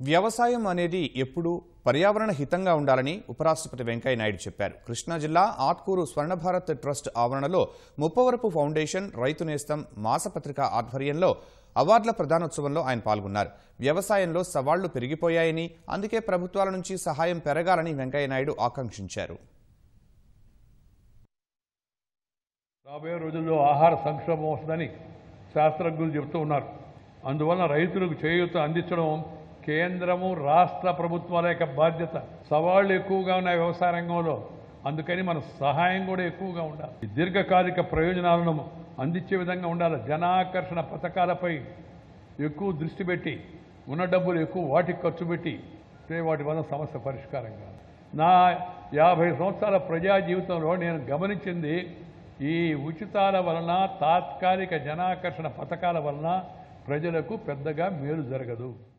వ్యవసాయం అనేది ఎప్పుడూ పర్యావరణ హితంగా ఉండాలని ఉపరాష్ట్రపతి వెంకయ్యనాయుడు చెప్పారు కృష్ణా జిల్లా ఆత్కూరు స్వర్ణభారత్ ట్రస్ట్ ఆవరణలో ముప్పవరపు ఫౌండేషన్ రైతు నేస్తం మాసపత్రిక ఆధ్వర్యంలో అవార్డుల ప్రదానోత్సవంలో ఆయన పాల్గొన్నారు వ్యవసాయంలో సవాళ్లు పెరిగిపోయాయని అందుకే ప్రభుత్వాల నుంచి సహాయం పెరగాలని వెంకయ్యనాయుడు ఆకాంక్షించారు రాబోయే రోజుల్లో ఆహార సంక్షోభం వస్తుందని శాస్త్రజ్ఞులు చెబుతూ ఉన్నారు అందువలన రైతులకు చేయూత అందించడం కేంద్రము రాష్ట్ర ప్రభుత్వాల యొక్క బాధ్యత సవాళ్లు ఎక్కువగా ఉన్నాయి వ్యవసాయ రంగంలో అందుకని మన సహాయం కూడా ఎక్కువగా ఉండాలి ఈ దీర్ఘకాలిక ప్రయోజనాలను అందించే విధంగా ఉండాలి జనాకర్షణ పథకాలపై ఎక్కువ దృష్టి పెట్టి ఉన్న డబ్బులు ఎక్కువ వాటికి ఖర్చు పెట్టి అంటే వాటి వల్ల సమస్య పరిష్కారం కాదు నా యాభై సంవత్సరాల ప్రజా జీవితంలో నేను గమనించింది ఈ ఉచితాల వలన తాత్కాలిక జనాకర్షణ పథకాల వలన ప్రజలకు పెద్దగా మేలు జరగదు